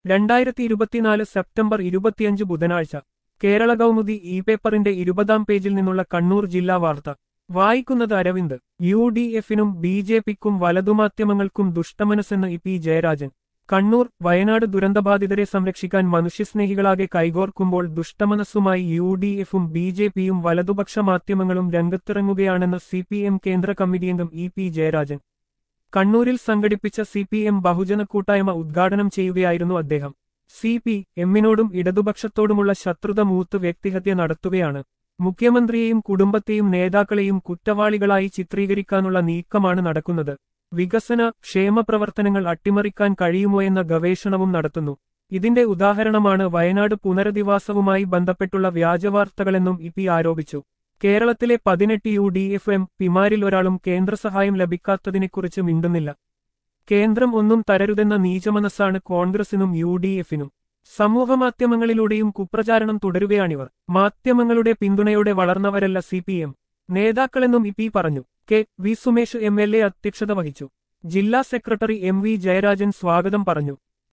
രണ്ടായിരത്തി ഇരുപത്തിനാല് സെപ്റ്റംബർ ഇരുപത്തിയഞ്ച് ബുധനാഴ്ച കേരള കൗമുദി ഇ പേപ്പറിന്റെ ഇരുപതാം പേജിൽ നിന്നുള്ള കണ്ണൂർ ജില്ലാ വാർത്ത വായിക്കുന്നത് അരവിന്ദ് യു ഡി എഫിനും ബി ജെ പിക്കും വലതുമാധ്യമങ്ങൾക്കും ദുഷ്ടമനസ്സെന്ന് ഇ പി ജയരാജൻ കണ്ണൂർ വയനാട് ദുരന്തബാധിതരെ സംരക്ഷിക്കാൻ മനുഷ്യസ്നേഹികളാകെ കൈകോർക്കുമ്പോൾ ദുഷ്ടമനസ്സുമായി യു ഡി എഫും ബി ജെ പിയും വലതുപക്ഷ മാധ്യമങ്ങളും രംഗത്തിറങ്ങുകയാണെന്ന് സി പി എം കേന്ദ്ര കമ്മിറ്റി അംഗം ഇ പി ജയരാജൻ കണ്ണൂരിൽ സംഘടിപ്പിച്ച സി പി എം ബഹുജന കൂട്ടായ്മ ഉദ്ഘാടനം ചെയ്യുകയായിരുന്നു അദ്ദേഹം സി പി എമ്മിനോടും ഇടതുപക്ഷത്തോടുമുള്ള ശത്രുത മൂത്ത് വ്യക്തിഹത്യ നടത്തുകയാണ് മുഖ്യമന്ത്രിയെയും കുടുംബത്തെയും നേതാക്കളെയും കുറ്റവാളികളായി ചിത്രീകരിക്കാനുള്ള നീക്കമാണ് നടക്കുന്നത് വികസന ക്ഷേമ പ്രവർത്തനങ്ങൾ അട്ടിമറിക്കാൻ കഴിയുമോ എന്ന ഗവേഷണവും നടത്തുന്നു ഇതിന്റെ ഉദാഹരണമാണ് വയനാട് പുനരധിവാസവുമായി ബന്ധപ്പെട്ടുള്ള വ്യാജവാർത്തകളെന്നും ഇ പി ആരോപിച്ചു കേരളത്തിലെ പതിനെട്ട് യു ഡി എഫ് എം പിമാരിൽ ഒരാളും കേന്ദ്രസഹായം ലഭിക്കാത്തതിനെക്കുറിച്ച് മിണ്ടുന്നില്ല കേന്ദ്രം ഒന്നും തരരുതെന്ന നീചമനസ്സാണ് കോൺഗ്രസിനും യു ഡി എഫിനും സമൂഹമാധ്യമങ്ങളിലൂടെയും കുപ്രചാരണം തുടരുകയാണിവർ മാധ്യമങ്ങളുടെ പിന്തുണയോടെ വളർന്നവരല്ല സി പി എം നേതാക്കളെന്നും ഇ പി പറഞ്ഞു K V Sumesh M L A അധ്യക്ഷത വഹിച്ചു ജില്ലാ സെക്രട്ടറി എം വി ജയരാജൻ സ്വാഗതം പറഞ്ഞു